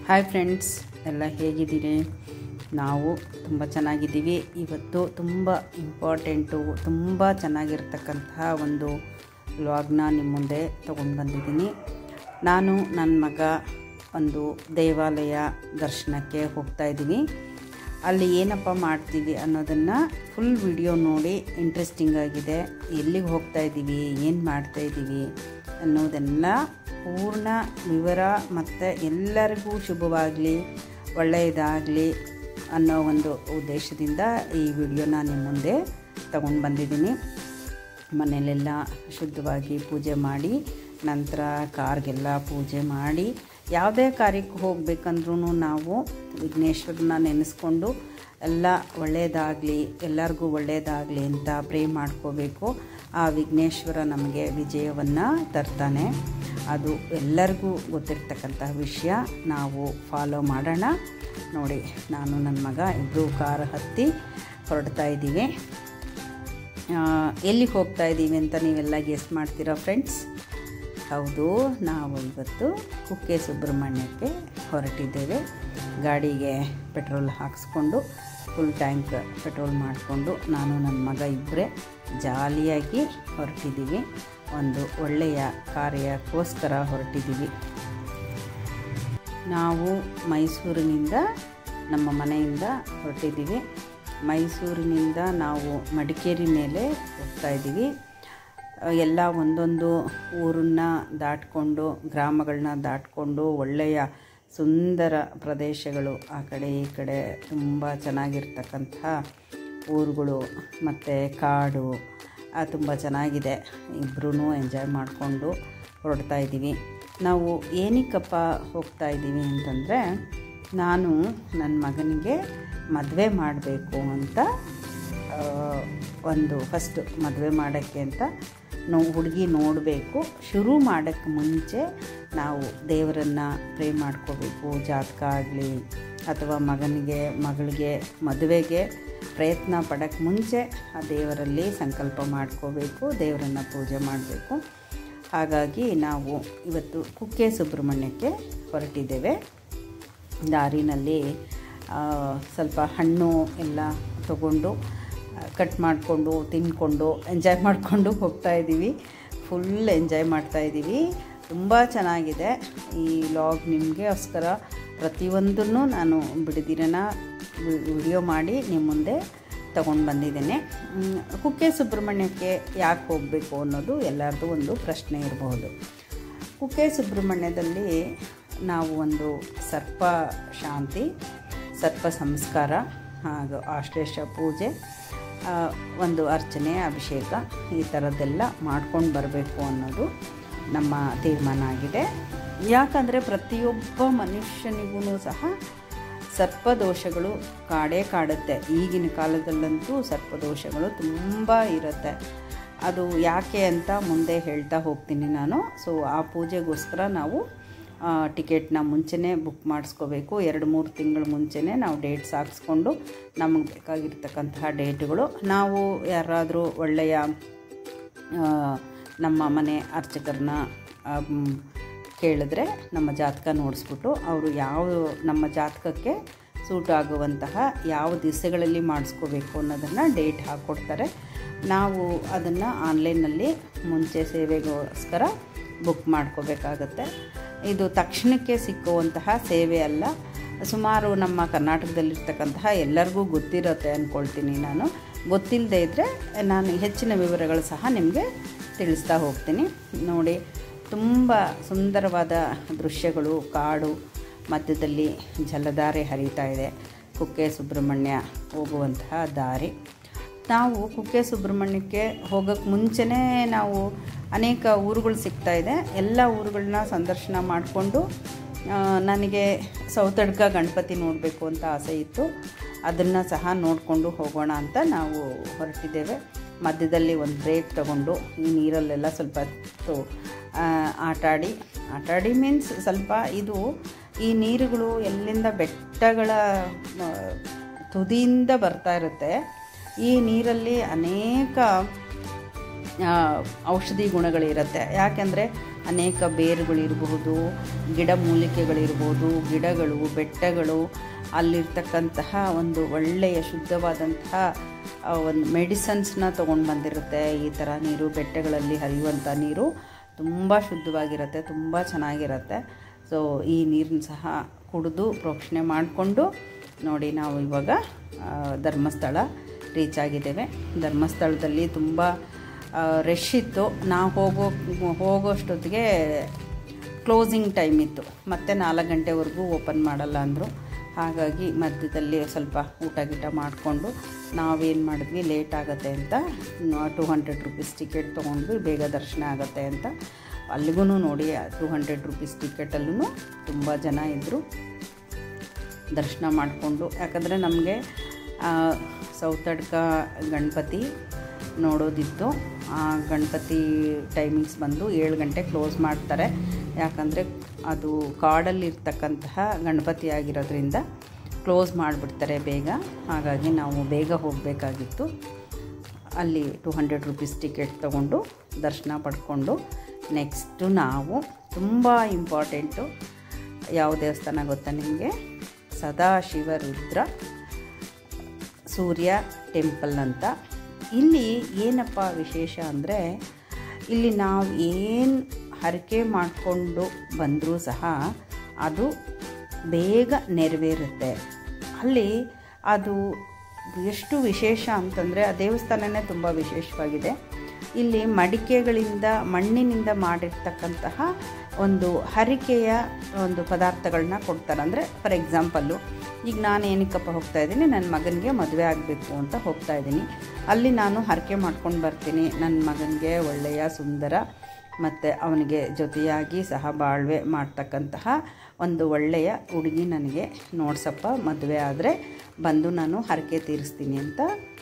hi friends ಎಲ್ಲ ಹೇಗಿದ್ದೀರಿ ನಾವು ತುಂಬ ಚೆನ್ನಾಗಿದ್ದೀವಿ ಇವತ್ತು ತುಂಬ ಇಂಪಾರ್ಟೆಂಟು ತುಂಬ ಚೆನ್ನಾಗಿರ್ತಕ್ಕಂತಹ ಒಂದು ವ್ಲಾಗ್ನ ನಿಮ್ಮ ಮುಂದೆ ತೊಗೊಂಡು ಬಂದಿದ್ದೀನಿ ನಾನು ನನ್ನ ಮಗ ಒಂದು ದೇವಾಲಯ ದರ್ಶನಕ್ಕೆ ಹೋಗ್ತಾ ಇದ್ದೀವಿ ಅಲ್ಲಿ ಏನಪ್ಪ ಮಾಡ್ತೀವಿ ಅನ್ನೋದನ್ನು ಫುಲ್ ವಿಡಿಯೋ ನೋಡಿ ಇಂಟ್ರೆಸ್ಟಿಂಗ್ ಆಗಿದೆ ಎಲ್ಲಿಗೆ ಹೋಗ್ತಾ ಇದ್ದೀವಿ ಏನು ಮಾಡ್ತಾ ಇದ್ದೀವಿ ಅನ್ನೋದೆಲ್ಲ ಪೂರ್ಣ ವಿವರ ಮತ್ತು ಎಲ್ಲರಿಗೂ ಶುಭವಾಗಲಿ ಒಳ್ಳೆಯದಾಗಲಿ ಅನ್ನೋ ಒಂದು ಉದ್ದೇಶದಿಂದ ಈ ವಿಡಿಯೋನ ನಿಮ್ಮ ಮುಂದೆ ತಗೊಂಡು ಬಂದಿದ್ದೀನಿ ಮನೆಯಲ್ಲೆಲ್ಲ ಶುದ್ಧವಾಗಿ ಪೂಜೆ ಮಾಡಿ ನಂತರ ಕಾರ್ಗೆಲ್ಲ ಪೂಜೆ ಮಾಡಿ ಯಾವುದೇ ಕಾರ್ಯಕ್ಕೆ ಹೋಗ್ಬೇಕಂದ್ರೂ ನಾವು ವಿಘ್ನೇಶ್ವರನ ನೆನೆಸ್ಕೊಂಡು ಎಲ್ಲ ಒಳ್ಳೆಯದಾಗಲಿ ಎಲ್ಲರಿಗೂ ಒಳ್ಳೆಯದಾಗಲಿ ಅಂತ ಪ್ರೇ ಮಾಡ್ಕೋಬೇಕು ಆ ವಿಘ್ನೇಶ್ವರ ನಮಗೆ ವಿಜಯವನ್ನು ತರ್ತಾನೆ ಅದು ಎಲ್ಲರಿಗೂ ಗೊತ್ತಿರ್ತಕ್ಕಂಥ ವಿಷಯ ನಾವು ಫಾಲೋ ಮಾಡೋಣ ನೋಡಿ ನಾನು ನನ್ನ ಮಗ ಇಬ್ಬರು ಕಾರ್ ಹತ್ತಿ ಹೊರಡ್ತಾ ಇದ್ದೀವಿ ಎಲ್ಲಿಗೆ ಹೋಗ್ತಾ ಇದ್ದೀವಿ ಅಂತ ನೀವೆಲ್ಲ ಗೆಸ್ ಮಾಡ್ತೀರಾ ಫ್ರೆಂಡ್ಸ್ ಹೌದು ನಾವು ಇವತ್ತು ಕುಕ್ಕೆ ಸುಬ್ರಹ್ಮಣ್ಯಕ್ಕೆ ಹೊರಟಿದ್ದೇವೆ ಗಾಡಿಗೆ ಪೆಟ್ರೋಲ್ ಹಾಕಿಸ್ಕೊಂಡು ಫುಲ್ ಟ್ಯಾಂಕ್ ಪೆಟ್ರೋಲ್ ಮಾಡಿಕೊಂಡು ನಾನು ನನ್ನ ಮಗ ಇಬ್ಬರೇ ಜಾಲಿಯಾಗಿ ಹೊರಟಿದ್ದೀವಿ ಒಂದು ಒಳ್ಳೆಯ ಕಾರ್ಯಕ್ಕೋಸ್ಕರ ಹೊರಟಿದ್ದೀವಿ ನಾವು ಮೈಸೂರಿನಿಂದ ನಮ್ಮ ಮನೆಯಿಂದ ಹೊರಟಿದ್ದೀವಿ ಮೈಸೂರಿನಿಂದ ನಾವು ಮಡಿಕೇರಿ ಮೇಲೆ ಹೋಗ್ತಾ ಇದ್ದೀವಿ ಎಲ್ಲ ಒಂದೊಂದು ಊರನ್ನ ದಾಟ್ಕೊಂಡು ಗ್ರಾಮಗಳನ್ನ ದಾಟ್ಕೊಂಡು ಒಳ್ಳೆಯ ಸುಂದರ ಪ್ರದೇಶಗಳು ಆ ಕಡೆ ಈ ಕಡೆ ತುಂಬ ಚೆನ್ನಾಗಿರ್ತಕ್ಕಂಥ ಊರುಗಳು ಮತ್ತು ಕಾಡು ತುಂಬ ಚೆನ್ನಾಗಿದೆ ಇಬ್ಬರೂ ಎಂಜಾಯ್ ಮಾಡಿಕೊಂಡು ಹೊರಡ್ತಾ ಇದ್ದೀವಿ ನಾವು ಏನಕ್ಕಪ್ಪ ಹೋಗ್ತಾ ಇದ್ದೀವಿ ಅಂತಂದರೆ ನಾನು ನನ್ನ ಮಗನಿಗೆ ಮದುವೆ ಮಾಡಬೇಕು ಅಂತ ಒಂದು ಫಸ್ಟ್ ಮದುವೆ ಮಾಡೋಕ್ಕೆ ಅಂತ ನೋ ಹುಡುಗಿ ನೋಡಬೇಕು ಶುರು ಮಾಡೋಕ್ಕೆ ಮುಂಚೆ ನಾವು ದೇವರನ್ನು ಪ್ರೇ ಮಾಡ್ಕೋಬೇಕು ಜಾತಕ ಆಗಲಿ ಅಥವಾ ಮಗನಿಗೆ ಮಗಳಿಗೆ ಮದುವೆಗೆ ಪ್ರಯತ್ನ ಪಡೋಕ್ಕೆ ಮುಂಚೆ ಆ ದೇವರಲ್ಲಿ ಸಂಕಲ್ಪ ಮಾಡ್ಕೋಬೇಕು ದೇವರನ್ನು ಪೂಜೆ ಮಾಡಬೇಕು ಹಾಗಾಗಿ ನಾವು ಇವತ್ತು ಕುಕ್ಕೆ ಸುಬ್ರಹ್ಮಣ್ಯಕ್ಕೆ ಹೊರಟಿದ್ದೇವೆ ದಾರಿನಲ್ಲಿ ಸ್ವಲ್ಪ ಹಣ್ಣು ಎಲ್ಲ ತಗೊಂಡು ಕಟ್ ಮಾಡಿಕೊಂಡು ತಿಂದ್ಕೊಂಡು ಎಂಜಾಯ್ ಮಾಡಿಕೊಂಡು ಹೋಗ್ತಾ ಇದ್ದೀವಿ ಫುಲ್ ಎಂಜಾಯ್ ಮಾಡ್ತಾ ಇದ್ದೀವಿ ತುಂಬ ಚೆನ್ನಾಗಿದೆ ಈ ಲಾಗ್ ನಿಮಗೆಗೋಸ್ಕರ ಪ್ರತಿಯೊಂದನ್ನು ನಾನು ಬಿಡದಿರನ ವಿಡಿಯೋ ಮಾಡಿ ನಿಮ್ಮ ಮುಂದೆ ತಗೊಂಡು ಬಂದಿದ್ದೇನೆ ಕುಕ್ಕೆ ಸುಬ್ರಹ್ಮಣ್ಯಕ್ಕೆ ಯಾಕೆ ಹೋಗಬೇಕು ಅನ್ನೋದು ಎಲ್ಲರದ್ದು ಒಂದು ಪ್ರಶ್ನೆ ಇರಬಹುದು ಕುಕ್ಕೆ ಸುಬ್ರಹ್ಮಣ್ಯದಲ್ಲಿ ನಾವು ಒಂದು ಸರ್ಪ ಶಾಂತಿ ಸರ್ಪ ಸಂಸ್ಕಾರ ಹಾಗೂ ಆಶ್ಲೇಷ ಪೂಜೆ ಒಂದು ಅರ್ಚನೆ ಅಭಿಷೇಕ ಈ ಥರದ್ದೆಲ್ಲ ಮಾಡ್ಕೊಂಡು ಬರಬೇಕು ಅನ್ನೋದು ನಮ್ಮ ತೀರ್ಮಾನ ಆಗಿದೆ ಯಾಕಂದರೆ ಪ್ರತಿಯೊಬ್ಬ ಮನುಷ್ಯನಿಗೂ ಸಹ ಸರ್ಪದೋಷಗಳು ಕಾಡೇ ಕಾಡುತ್ತೆ ಈಗಿನ ಕಾಲದಲ್ಲಂತೂ ಸರ್ಪದೋಷಗಳು ತುಂಬ ಇರುತ್ತೆ ಅದು ಯಾಕೆ ಅಂತ ಮುಂದೆ ಹೇಳ್ತಾ ಹೋಗ್ತೀನಿ ನಾನು ಸೊ ಆ ಪೂಜೆಗೋಸ್ಕರ ನಾವು ಟಿಕೆಟ್ನ ಮುಂಚೆನೇ ಬುಕ್ ಮಾಡಿಸ್ಕೋಬೇಕು ಎರಡು ಮೂರು ತಿಂಗಳ ಮುಂಚೆನೇ ನಾವು ಡೇಟ್ಸ್ ಹಾಕ್ಸ್ಕೊಂಡು ನಮಗೆ ಬೇಕಾಗಿರ್ತಕ್ಕಂತಹ ಡೇಟ್ಗಳು ನಾವು ಯಾರಾದರೂ ಒಳ್ಳೆಯ ನಮ್ಮ ಮನೆ ಅರ್ಚಕರನ್ನ ಕೇಳಿದ್ರೆ ನಮ್ಮ ಜಾತಕ ನೋಡಿಸ್ಬಿಟ್ಟು ಅವರು ಯಾವ ನಮ್ಮ ಜಾತಕಕ್ಕೆ ಸೂಟ್ ಆಗುವಂತಹ ಯಾವ ದಿವಸಗಳಲ್ಲಿ ಮಾಡಿಸ್ಕೋಬೇಕು ಅನ್ನೋದನ್ನು ಡೇಟ್ ಹಾಕ್ಕೊಡ್ತಾರೆ ನಾವು ಅದನ್ನು ಆನ್ಲೈನಲ್ಲಿ ಮುಂಚೆ ಸೇವೆಗೋಸ್ಕರ ಬುಕ್ ಮಾಡ್ಕೋಬೇಕಾಗತ್ತೆ ಇದು ತಕ್ಷಣಕ್ಕೆ ಸಿಕ್ಕುವಂತಹ ಸೇವೆ ಅಲ್ಲ ಸುಮಾರು ನಮ್ಮ ಕರ್ನಾಟಕದಲ್ಲಿರ್ತಕ್ಕಂತಹ ಎಲ್ಲರಿಗೂ ಗೊತ್ತಿರುತ್ತೆ ಅಂದ್ಕೊಳ್ತೀನಿ ನಾನು ಗೊತ್ತಿಲ್ಲದೆ ಇದ್ದರೆ ನಾನು ಹೆಚ್ಚಿನ ವಿವರಗಳು ಸಹ ನಿಮಗೆ ತಿಳಿಸ್ತಾ ಹೋಗ್ತೀನಿ ನೋಡಿ ತುಂಬ ಸುಂದರವಾದ ದೃಶ್ಯಗಳು ಕಾಡು ಮಧ್ಯದಲ್ಲಿ ಜಲಧಾರೆ ಹರಿತಾ ಇದೆ ಕುಕ್ಕೆ ಸುಬ್ರಹ್ಮಣ್ಯ ಹೋಗುವಂತಹ ದಾರಿ ನಾವು ಕುಕ್ಕೆ ಸುಬ್ರಹ್ಮಣ್ಯಕ್ಕೆ ಹೋಗೋಕ್ಕೆ ಮುಂಚೆನೇ ನಾವು ಅನೇಕ ಊರುಗಳು ಸಿಗ್ತಾ ಇದೆ ಎಲ್ಲ ಊರುಗಳನ್ನ ಸಂದರ್ಶನ ಮಾಡಿಕೊಂಡು ನನಗೆ ಸೌತಡ್ಕ ಗಣಪತಿ ನೋಡಬೇಕು ಅಂತ ಆಸೆ ಇತ್ತು ಅದನ್ನು ಸಹ ನೋಡಿಕೊಂಡು ಹೋಗೋಣ ಅಂತ ನಾವು ಹೊರಟಿದ್ದೇವೆ ಮಧ್ಯದಲ್ಲಿ ಒಂದು ಬ್ರೇಕ್ ತಗೊಂಡು ಈ ನೀರಲ್ಲೆಲ್ಲ ಸ್ವಲ್ಪ ಹೊತ್ತು ಆಟಾಡಿ ಆಟಾಡಿ ಮೀನ್ಸ್ ಸ್ವಲ್ಪ ಇದು ಈ ನೀರುಗಳು ಎಲ್ಲಿಂದ ಬೆಟ್ಟಗಳ ತುದಿಯಿಂದ ಬರ್ತಾ ಇರುತ್ತೆ ಈ ನೀರಲ್ಲಿ ಅನೇಕ ಔಷಧಿ ಗುಣಗಳಿರುತ್ತೆ ಯಾಕೆಂದರೆ ಅನೇಕ ಬೇರುಗಳಿರಬಹುದು ಗಿಡ ಮೂಲಿಕೆಗಳಿರ್ಬೋದು ಗಿಡಗಳು ಬೆಟ್ಟಗಳು ಅಲ್ಲಿರ್ತಕ್ಕಂತಹ ಒಂದು ಒಳ್ಳೆಯ ಶುದ್ಧವಾದಂತಹ ಆ, ಒಂದು ಮೆಡಿಸನ್ಸ್ನ ತೊಗೊಂಡು ಬಂದಿರುತ್ತೆ ಈ ಥರ ನೀರು ಬೆಟ್ಟಗಳಲ್ಲಿ ಹರಿಯುವಂಥ ನೀರು ತುಂಬ ಶುದ್ಧವಾಗಿರುತ್ತೆ ತುಂಬ ಚೆನ್ನಾಗಿರುತ್ತೆ ಸೊ ಈ ನೀರನ್ನ ಸಹ ಕುಡಿದು ಪ್ರೋಕ್ಷಣೆ ಮಾಡಿಕೊಂಡು ನೋಡಿ ನಾವು ಇವಾಗ ಆ, ಧರ್ಮಸ್ಥಳ ರೀಚ್ ಆಗಿದ್ದೇವೆ ಧರ್ಮಸ್ಥಳದಲ್ಲಿ ತುಂಬ ರಶ್ ಇತ್ತು ನಾವು ಹೋಗೋ ಹೋಗೋಷ್ಟೊತ್ತಿಗೆ ಕ್ಲೋಸಿಂಗ್ ಟೈಮ್ ಇತ್ತು ಮತ್ತು ನಾಲ್ಕು ಗಂಟೆವರೆಗೂ ಓಪನ್ ಮಾಡಲ್ಲ ಅಂದರು ಹಾಗಾಗಿ ಮಧ್ಯದಲ್ಲಿ ಸ್ವಲ್ಪ ಊಟ ಗೀಟ ಮಾಡಿಕೊಂಡು ನಾವೇನು ಮಾಡಿದ್ವಿ ಲೇಟ್ ಆಗುತ್ತೆ ಅಂತ ಟೂ ಹಂಡ್ರೆಡ್ ರುಪೀಸ್ ಟಿಕೆಟ್ ತೊಗೊಂಡ್ವಿ ಬೇಗ ದರ್ಶನ ಆಗುತ್ತೆ ಅಂತ ಅಲ್ಲಿಗೂ ನೋಡಿ ಟೂ ಹಂಡ್ರೆಡ್ ರುಪೀಸ್ ಟಿಕೆಟಲ್ಲೂ ತುಂಬ ಜನ ಇದ್ದರು ದರ್ಶನ ಮಾಡಿಕೊಂಡು ಯಾಕಂದರೆ ನಮಗೆ ಸೌತಡ್ಕ ಗಣಪತಿ ನೋಡೋದಿತ್ತು ಆ ಗಣಪತಿ ಟೈಮಿಂಗ್ಸ್ ಬಂದು ಏಳು ಗಂಟೆ ಕ್ಲೋಸ್ ಮಾಡ್ತಾರೆ ಯಾಕಂದರೆ ಅದು ಕಾಡಲ್ಲಿರ್ತಕ್ಕಂತಹ ಗಣಪತಿ ಆಗಿರೋದ್ರಿಂದ ಕ್ಲೋಸ್ ಮಾಡಿಬಿಡ್ತಾರೆ ಬೇಗ ಹಾಗಾಗಿ ನಾವು ಬೇಗ ಹೋಗಬೇಕಾಗಿತ್ತು ಅಲ್ಲಿ ಟೂ ಹಂಡ್ರೆಡ್ ರುಪೀಸ್ ಟಿಕೆಟ್ ತೊಗೊಂಡು ದರ್ಶನ ಪಡ್ಕೊಂಡು ನೆಕ್ಸ್ಟು ನಾವು ತುಂಬ ಇಂಪಾರ್ಟೆಂಟು ಯಾವ ದೇವಸ್ಥಾನ ಗೊತ್ತಾ ನಿಮಗೆ ಸದಾಶಿವ ರುದ್ರ ಸೂರ್ಯ ಟೆಂಪಲ್ ಅಂತ ಇಲ್ಲಿ ಏನಪ್ಪ ವಿಶೇಷ ಅಂದರೆ ಇಲ್ಲಿ ನಾವು ಏನು ಹರಕೆ ಮಾಡಿಕೊಂಡು ಬಂದರೂ ಸಹ ಅದು ಬೇಗ ನೆರವೇರುತ್ತೆ ಅಲ್ಲಿ ಅದು ಎಷ್ಟು ವಿಶೇಷ ಅಂತಂದರೆ ಆ ದೇವಸ್ಥಾನನೇ ತುಂಬ ವಿಶೇಷವಾಗಿದೆ ಇಲ್ಲಿ ಮಡಿಕೆಗಳಿಂದ ಮಣ್ಣಿನಿಂದ ಮಾಡಿರ್ತಕ್ಕಂತಹ ಒಂದು ಹರಿಕೆಯ ಒಂದು ಪದಾರ್ಥಗಳನ್ನ ಕೊಡ್ತಾರೆ ಅಂದರೆ ಫಾರ್ ಎಕ್ಸಾಂಪಲ್ಲು ಈಗ ನಾನು ಏನಕ್ಕಪ್ಪ ಹೋಗ್ತಾ ಇದ್ದೀನಿ ನನ್ನ ಮಗನಿಗೆ ಮದುವೆ ಆಗಬೇಕು ಅಂತ ಹೋಗ್ತಾ ಇದ್ದೀನಿ ಅಲ್ಲಿ ನಾನು ಹರಕೆ ಮಾಡ್ಕೊಂಡು ಬರ್ತೀನಿ ನನ್ನ ಮಗನಿಗೆ ಒಳ್ಳೆಯ ಸುಂದರ ಮತ್ತು ಅವನಿಗೆ ಜೊತೆಯಾಗಿ ಸಹ ಬಾಳ್ವೆ ಮಾಡ್ತಕ್ಕಂತಹ ಒಂದು ಒಳ್ಳೆಯ ಹುಡುಗಿ ನನಗೆ ನೋಡ್ಸಪ್ಪ ಮದುವೆ ಆದರೆ ಬಂದು ನಾನು ಹರಕೆ ತೀರಿಸ್ತೀನಿ ಅಂತ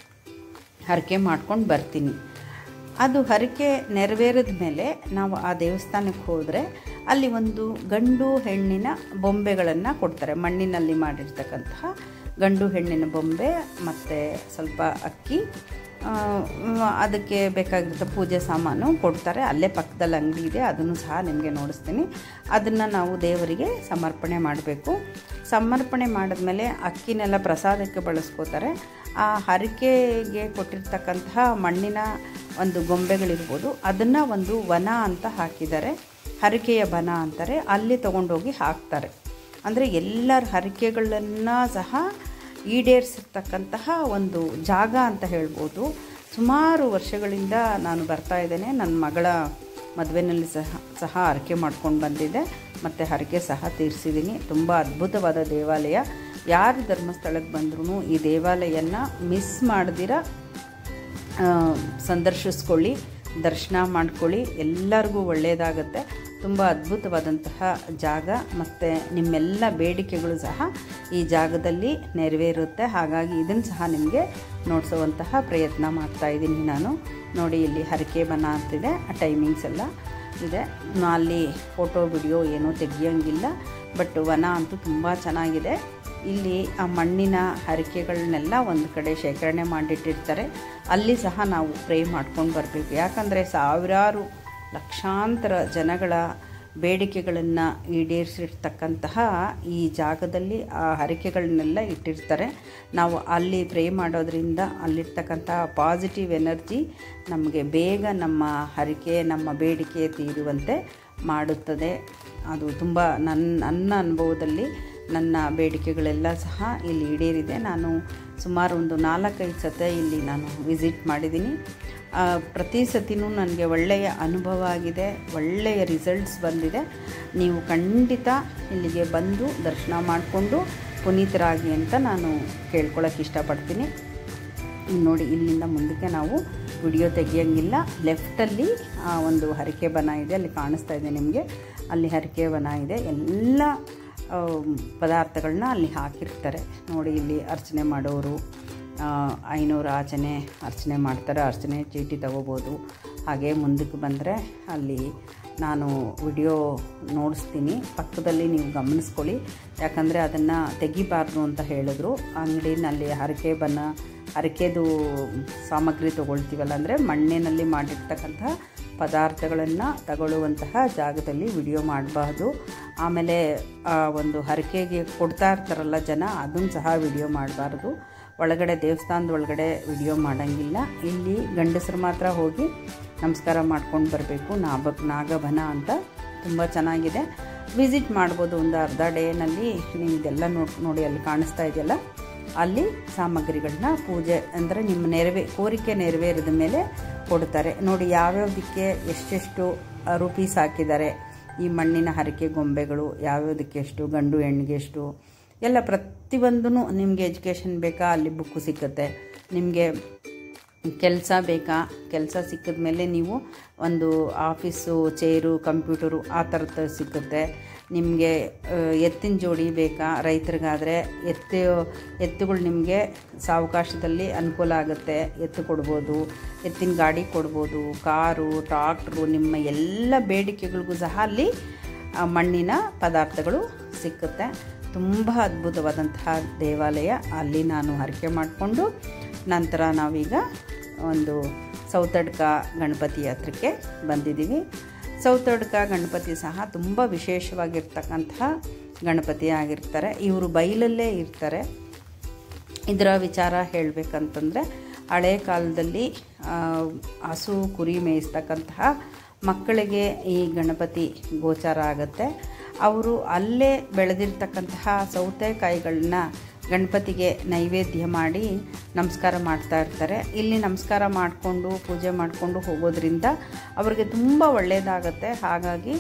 ಹರಕೆ ಮಾಡ್ಕೊಂಡು ಬರ್ತೀನಿ ಅದು ಹರಕೆ ನೆರವೇರಿದ ಮೇಲೆ ನಾವು ಆ ದೇವಸ್ಥಾನಕ್ಕೆ ಹೋದರೆ ಅಲ್ಲಿ ಒಂದು ಗಂಡು ಹೆಣ್ಣಿನ ಬೊಂಬೆಗಳನ್ನು ಕೊಡ್ತಾರೆ ಮಣ್ಣಿನಲ್ಲಿ ಮಾಡಿರ್ತಕ್ಕಂತಹ ಗಂಡು ಹೆಣ್ಣಿನ ಬೊಂಬೆ ಮತ್ತು ಸ್ವಲ್ಪ ಅಕ್ಕಿ ಆ, ಅದಕ್ಕೆ ಬೇಕಾಗಿರೋ ಪೂಜೆ ಸಾಮಾನು ಕೊಡ್ತಾರೆ ಅಲ್ಲೇ ಪಕ್ಕದಲ್ಲಿ ಅಂಗಡಿ ಇದೆ ಅದನ್ನು ಸಹ ನಿಮಗೆ ನೋಡಿಸ್ತೀನಿ ಅದನ್ನು ನಾವು ದೇವರಿಗೆ ಸಮರ್ಪಣೆ ಮಾಡಬೇಕು ಸಮರ್ಪಣೆ ಮಾಡಿದ್ಮೇಲೆ ಅಕ್ಕಿನೆಲ್ಲ ಪ್ರಸಾದಕ್ಕೆ ಬಳಸ್ಕೋತಾರೆ ಆ ಹರಕೆಗೆ ಕೊಟ್ಟಿರ್ತಕ್ಕಂತಹ ಮಣ್ಣಿನ ಒಂದು ಗೊಂಬೆಗಳಿರ್ಬೋದು ಅದನ್ನು ಒಂದು ವನ ಅಂತ ಹಾಕಿದ್ದಾರೆ ಹರಕೆಯ ವನ ಅಂತಾರೆ ಅಲ್ಲಿ ತೊಗೊಂಡೋಗಿ ಹಾಕ್ತಾರೆ ಅಂದರೆ ಎಲ್ಲರ ಹರಕೆಗಳನ್ನು ಸಹ ಈಡೇರಿಸಿರ್ತಕ್ಕಂತಹ ಒಂದು ಜಾಗ ಅಂತ ಹೇಳ್ಬೋದು ಸುಮಾರು ವರ್ಷಗಳಿಂದ ನಾನು ಬರ್ತಾ ಇದ್ದೇನೆ ನನ್ನ ಮಗಳ ಮದುವೆನಲ್ಲಿ ಸಹ ಸಹ ಹರಕೆ ಮಾಡ್ಕೊಂಡು ಬಂದಿದ್ದೆ ಮತ್ತು ಹರಕೆ ಸಹ ತೀರಿಸಿದ್ದೀನಿ ತುಂಬ ಅದ್ಭುತವಾದ ದೇವಾಲಯ ಯಾರು ಧರ್ಮಸ್ಥಳಕ್ಕೆ ಬಂದ್ರೂ ಈ ದೇವಾಲಯನ ಮಿಸ್ ಮಾಡ್ದಿರ ಆ, ಸಂದರ್ಶಿಸ್ಕೊಳ್ಳಿ ದರ್ಶನ ಮಾಡ್ಕೊಳ್ಳಿ ಎಲ್ಲರಿಗೂ ಒಳ್ಳೆಯದಾಗುತ್ತೆ ತುಂಬ ಅದ್ಭುತವಾದಂತಹ ಜಾಗ ಮತ್ತು ನಿಮ್ಮೆಲ್ಲ ಬೇಡಿಕೆಗಳು ಸಹ ಈ ಜಾಗದಲ್ಲಿ ನೆರವೇರುತ್ತೆ ಹಾಗಾಗಿ ಇದನ್ನು ಸಹ ನಿಮಗೆ ನೋಡಿಸುವಂತಹ ಪ್ರಯತ್ನ ಮಾಡ್ತಾ ಇದ್ದೀನಿ ನಾನು ನೋಡಿ ಇಲ್ಲಿ ಹರಕೆ ಬನ ಅಂತಿದೆ ಆ ಟೈಮಿಂಗ್ಸ್ ಎಲ್ಲ ಇದೆ ನಾ ಅಲ್ಲಿ ಫೋಟೋ ವಿಡಿಯೋ ಏನೂ ತೆಗಿಯೋಂಗಿಲ್ಲ ಬಟ್ ವನ ಅಂತೂ ತುಂಬ ಚೆನ್ನಾಗಿದೆ ಇಲ್ಲಿ ಆ ಮಣ್ಣಿನ ಹರಕೆಗಳನ್ನೆಲ್ಲ ಒಂದು ಕಡೆ ಶೇಖರಣೆ ಮಾಡಿಟ್ಟಿರ್ತಾರೆ ಅಲ್ಲಿ ಸಹ ನಾವು ಪ್ರೇ ಮಾಡ್ಕೊಂಡು ಬರಬೇಕು ಯಾಕಂದರೆ ಸಾವಿರಾರು ಲಕ್ಷಾಂತರ ಜನಗಳ ಬೇಡಿಕೆಗಳನ್ನು ಈಡೇರಿಸಿರ್ತಕ್ಕಂತಹ ಈ ಜಾಗದಲ್ಲಿ ಆ ಹರಕೆಗಳನ್ನೆಲ್ಲ ಇಟ್ಟಿರ್ತಾರೆ ನಾವು ಅಲ್ಲಿ ಪ್ರೇ ಮಾಡೋದ್ರಿಂದ ಅಲ್ಲಿರ್ತಕ್ಕಂತಹ ಪಾಸಿಟಿವ್ ಎನರ್ಜಿ ನಮಗೆ ಬೇಗ ನಮ್ಮ ಹರಕೆ ನಮ್ಮ ಬೇಡಿಕೆ ತೀರುವಂತೆ ಮಾಡುತ್ತದೆ ಅದು ತುಂಬ ನನ್ನ ನನ್ನ ಅನುಭವದಲ್ಲಿ ನನ್ನ ಬೇಡಿಕೆಗಳೆಲ್ಲ ಸಹ ಇಲ್ಲಿ ಈಡೇರಿದೆ ನಾನು ಸುಮಾರು ಒಂದು ನಾಲ್ಕೈದು ಸತ ಇಲ್ಲಿ ನಾನು ವಿಸಿಟ್ ಮಾಡಿದ್ದೀನಿ ಆ, ಪ್ರತಿ ಸತಿನೂ ನನಗೆ ಒಳ್ಳೆಯ ಅನುಭವ ಆಗಿದೆ ಒಳ್ಳೆಯ ರಿಸಲ್ಟ್ಸ್ ಬಂದಿದೆ ನೀವು ಖಂಡಿತ ಇಲ್ಲಿಗೆ ಬಂದು ದರ್ಶನ ಮಾಡಿಕೊಂಡು ಪುನೀತರಾಗಿ ಅಂತ ನಾನು ಕೇಳ್ಕೊಳಕ್ಕೆ ಇಷ್ಟಪಡ್ತೀನಿ ಇನ್ನು ನೋಡಿ ಇಲ್ಲಿಂದ ಮುಂದಕ್ಕೆ ನಾವು ವಿಡಿಯೋ ತೆಗಿಯೋಂಗಿಲ್ಲ ಲೆಫ್ಟಲ್ಲಿ ಆ, ಒಂದು ಹರಕೆ ಬನ ಇದೆ ಅಲ್ಲಿ ಕಾಣಿಸ್ತಾ ಇದೆ ನಿಮಗೆ ಅಲ್ಲಿ ಹರಕೆ ಬನ ಇದೆ ಎಲ್ಲ ಪದಾರ್ಥಗಳನ್ನ ಅಲ್ಲಿ ಹಾಕಿರ್ತಾರೆ ನೋಡಿ ಇಲ್ಲಿ ಅರ್ಚನೆ ಮಾಡೋರು ಆ, ಐನೂರು ಆಚನೆ ಅರ್ಚನೆ ಮಾಡ್ತಾರೆ ಅರ್ಚನೆ ಚೀಟಿ ತಗೋಬೋದು ಹಾಗೆ ಮುಂದಕ್ಕೆ ಬಂದರೆ ಅಲ್ಲಿ ನಾನು ವಿಡಿಯೋ ನೋಡಿಸ್ತೀನಿ ಪಕ್ಕದಲ್ಲಿ ನೀವು ಗಮನಿಸ್ಕೊಳ್ಳಿ ಯಾಕಂದರೆ ಅದನ್ನು ತೆಗಿಬಾರ್ದು ಅಂತ ಹೇಳಿದ್ರು ಅಂಗಡಿನಲ್ಲಿ ಹರಕೆ ಬನ್ನ ಹರಕೆದು ಸಾಮಗ್ರಿ ತೊಗೊಳ್ತೀವಲ್ಲ ಅಂದರೆ ಮಣ್ಣಿನಲ್ಲಿ ಮಾಡಿರ್ತಕ್ಕಂತಹ ಪದಾರ್ಥಗಳನ್ನು ತಗೊಳ್ಳುವಂತಹ ಜಾಗದಲ್ಲಿ ವಿಡಿಯೋ ಮಾಡಬಾರ್ದು ಆಮೇಲೆ ಆ ಒಂದು ಹರಕೆಗೆ ಕೊಡ್ತಾ ಇರ್ತಾರಲ್ಲ ಜನ ಅದನ್ನು ಸಹ ವಿಡಿಯೋ ಮಾಡಬಾರ್ದು ಒಳಗಡೆ ದೇವಸ್ಥಾನದ ಒಳಗಡೆ ವಿಡಿಯೋ ಮಾಡೋಂಗಿಲ್ಲ ಇಲ್ಲಿ ಗಂಡಸರು ಮಾತ್ರ ಹೋಗಿ ನಮಸ್ಕಾರ ಮಾಡ್ಕೊಂಡು ಬರಬೇಕು ನಾಭ ನಾಗಬನ ಅಂತ ತುಂಬ ಚೆನ್ನಾಗಿದೆ ವಿಸಿಟ್ ಮಾಡ್ಬೋದು ಒಂದು ಅರ್ಧ ಡೇನಲ್ಲಿ ನೀವು ಇದೆಲ್ಲ ನೋಡಿ ನೋಡಿ ಅಲ್ಲಿ ಕಾಣಿಸ್ತಾ ಇದೆಯಲ್ಲ ಅಲ್ಲಿ ಸಾಮಗ್ರಿಗಳನ್ನ ಪೂಜೆ ಅಂದರೆ ನಿಮ್ಮ ನೆರವೇ ಕೋರಿಕೆ ನೆರವೇರಿದ ಮೇಲೆ ಕೊಡ್ತಾರೆ ನೋಡಿ ಯಾವ್ಯಾವುದಕ್ಕೆ ಎಷ್ಟೆಷ್ಟು ರುಪೀಸ್ ಹಾಕಿದ್ದಾರೆ ಈ ಮಣ್ಣಿನ ಹರಕೆ ಗೊಂಬೆಗಳು ಯಾವ್ಯಾವುದಕ್ಕೆ ಎಷ್ಟು ಗಂಡು ಹೆಣ್ಣಿಗೆ ಎಷ್ಟು ಎಲ್ಲ ಪ್ರತಿಯೊಂದೂ ನಿಮಗೆ ಎಜುಕೇಷನ್ ಬೇಕಾ ಅಲ್ಲಿ ಬುಕ್ಕು ಸಿಕ್ಕುತ್ತೆ ನಿಮಗೆ ಕೆಲಸ ಬೇಕಾ ಕೆಲಸ ಸಿಕ್ಕಿದ ಮೇಲೆ ನೀವು ಒಂದು ಆಫೀಸು ಚೇರು ಕಂಪ್ಯೂಟರು ಆ ಥರದ್ದು ಸಿಕ್ಕುತ್ತೆ ನಿಮಗೆ ಎತ್ತಿನ ಜೋಡಿ ಬೇಕಾ ರೈತರಿಗಾದರೆ ಎತ್ತು ಎತ್ತುಗಳು ನಿಮಗೆ ಸಾವಕಾಶದಲ್ಲಿ ಅನುಕೂಲ ಆಗುತ್ತೆ ಎತ್ತು ಕೊಡ್ಬೋದು ಎತ್ತಿನ ಗಾಡಿ ಕೊಡ್ಬೋದು ಕಾರು ಟ್ರಾಕ್ಟ್ರು ನಿಮ್ಮ ಎಲ್ಲ ಬೇಡಿಕೆಗಳಿಗೂ ಸಹ ಅಲ್ಲಿ ಆ ಮಣ್ಣಿನ ಪದಾರ್ಥಗಳು ಸಿಕ್ಕುತ್ತೆ ತುಂಬ ಅದ್ಭುತವಾದಂತಹ ದೇವಾಲಯ ಅಲ್ಲಿ ನಾನು ಹರಕೆ ಮಾಡಿಕೊಂಡು ನಂತರ ನಾವೀಗ ಒಂದು ಸೌತಡ್ಕ ಗಣಪತಿ ಹತ್ರಕ್ಕೆ ಬಂದಿದ್ದೀವಿ ಸೌತಡ್ಕ ಗಣಪತಿ ಸಹ ತುಂಬ ವಿಶೇಷವಾಗಿರ್ತಕ್ಕಂತಹ ಗಣಪತಿ ಆಗಿರ್ತಾರೆ ಇವರು ಬೈಲಲ್ಲೇ ಇರ್ತಾರೆ ಇದರ ವಿಚಾರ ಹೇಳಬೇಕಂತಂದರೆ ಹಳೆ ಕಾಲದಲ್ಲಿ ಹಸು ಕುರಿ ಮೇಯಿಸ್ತಕ್ಕಂತಹ ಮಕ್ಕಳಿಗೆ ಈ ಗಣಪತಿ ಗೋಚಾರ ಆಗುತ್ತೆ ಅವರು ಅಲ್ಲೇ ಬೆಳೆದಿರ್ತಕ್ಕಂತಹ ಸೌತೆಕಾಯಿಗಳನ್ನ ಗಣಪತಿಗೆ ನೈವೇದ್ಯ ಮಾಡಿ ನಮಸ್ಕಾರ ಮಾಡ್ತಾ ಇರ್ತಾರೆ ಇಲ್ಲಿ ನಮಸ್ಕಾರ ಮಾಡಿಕೊಂಡು ಪೂಜೆ ಮಾಡಿಕೊಂಡು ಹೋಗೋದ್ರಿಂದ ಅವರಿಗೆ ತುಂಬ ಒಳ್ಳೆಯದಾಗತ್ತೆ ಹಾಗಾಗಿ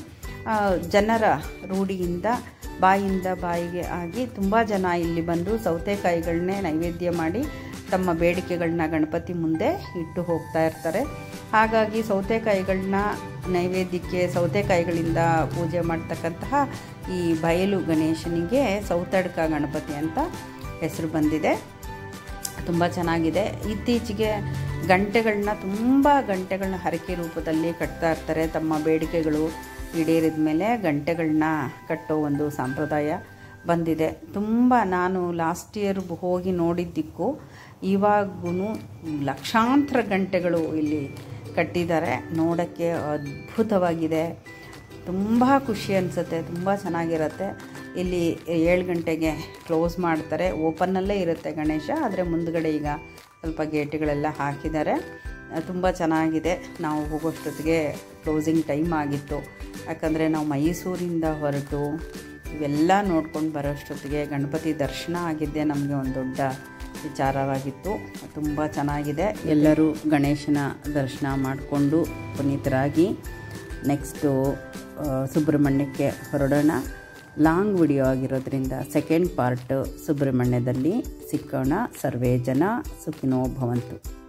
ಜನರ ರೂಢಿಯಿಂದ ಬಾಯಿಂದ ಬಾಯಿಗೆ ಆಗಿ ತುಂಬ ಜನ ಇಲ್ಲಿ ಬಂದು ಸೌತೆಕಾಯಿಗಳನ್ನೇ ನೈವೇದ್ಯ ಮಾಡಿ ತಮ್ಮ ಬೇಡಿಕೆಗಳನ್ನ ಗಣಪತಿ ಮುಂದೆ ಇಟ್ಟು ಹೋಗ್ತಾ ಇರ್ತಾರೆ ಹಾಗಾಗಿ ಸೌತೆಕಾಯಿಗಳನ್ನ ನೈವೇದ್ಯಕ್ಕೆ ಸೌತೆಕಾಯಿಗಳಿಂದ ಪೂಜೆ ಮಾಡ್ತಕ್ಕಂತಹ ಈ ಬಯಲು ಗಣೇಶನಿಗೆ ಸೌತಡ್ಕ ಗಣಪತಿ ಅಂತ ಹೆಸರು ಬಂದಿದೆ ತುಂಬ ಚೆನ್ನಾಗಿದೆ ಇತ್ತೀಚೆಗೆ ಗಂಟೆಗಳನ್ನ ತುಂಬ ಗಂಟೆಗಳನ್ನ ಹರಕೆ ರೂಪದಲ್ಲಿ ಕಟ್ತಾ ಇರ್ತಾರೆ ತಮ್ಮ ಬೇಡಿಕೆಗಳು ಈಡೇರಿದ ಮೇಲೆ ಗಂಟೆಗಳನ್ನ ಕಟ್ಟೋ ಒಂದು ಸಂಪ್ರದಾಯ ಬಂದಿದೆ ತುಂಬ ನಾನು ಲಾಸ್ಟ್ ಇಯರ್ ಹೋಗಿ ನೋಡಿದ್ದಕ್ಕೂ ಇವಾಗೂ ಲಕ್ಷಾಂತರ ಗಂಟೆಗಳು ಇಲ್ಲಿ ಕಟ್ಟಿದ್ದಾರೆ ನೋಡೋಕ್ಕೆ ಅದ್ಭುತವಾಗಿದೆ ತುಂಬ ಖುಷಿ ಅನಿಸುತ್ತೆ ತುಂಬ ಚೆನ್ನಾಗಿರುತ್ತೆ ಇಲ್ಲಿ ಏಳು ಗಂಟೆಗೆ ಕ್ಲೋಸ್ ಮಾಡ್ತಾರೆ ಓಪನ್ನಲ್ಲೇ ಇರುತ್ತೆ ಗಣೇಶ ಆದರೆ ಮುಂದ್ಗಡೆ ಈಗ ಸ್ವಲ್ಪ ಗೇಟ್ಗಳೆಲ್ಲ ಹಾಕಿದ್ದಾರೆ ತುಂಬ ಚೆನ್ನಾಗಿದೆ ನಾವು ಹೋಗೋಷ್ಟೊತ್ತಿಗೆ ಕ್ಲೋಸಿಂಗ್ ಟೈಮ್ ಆಗಿತ್ತು ಯಾಕಂದರೆ ನಾವು ಮೈಸೂರಿಂದ ಹೊರಟು ಇವೆಲ್ಲ ನೋಡ್ಕೊಂಡು ಬರೋಷ್ಟೊತ್ತಿಗೆ ಗಣಪತಿ ದರ್ಶನ ಆಗಿದ್ದೇ ನಮಗೆ ಒಂದು ದೊಡ್ಡ ವಿಚಾರವಾಗಿತ್ತು ತುಂಬ ಚೆನ್ನಾಗಿದೆ ಎಲ್ಲರೂ ಗಣೇಶನ ದರ್ಶನ ಮಾಡಿಕೊಂಡು ಪುನೀತರಾಗಿ ನೆಕ್ಸ್ಟು ಸುಬ್ರಹ್ಮಣ್ಯಕ್ಕೆ ಹೊರಡೋಣ ಲಾಂಗ್ ವಿಡಿಯೋ ಆಗಿರೋದ್ರಿಂದ ಸೆಕೆಂಡ್ ಪಾರ್ಟ್ ಸುಬ್ರಹ್ಮಣ್ಯದಲ್ಲಿ ಸಿಕ್ಕೋಣ ಸರ್ವೇ ಜನ ಸುಖಿನೋ ಭವಂತು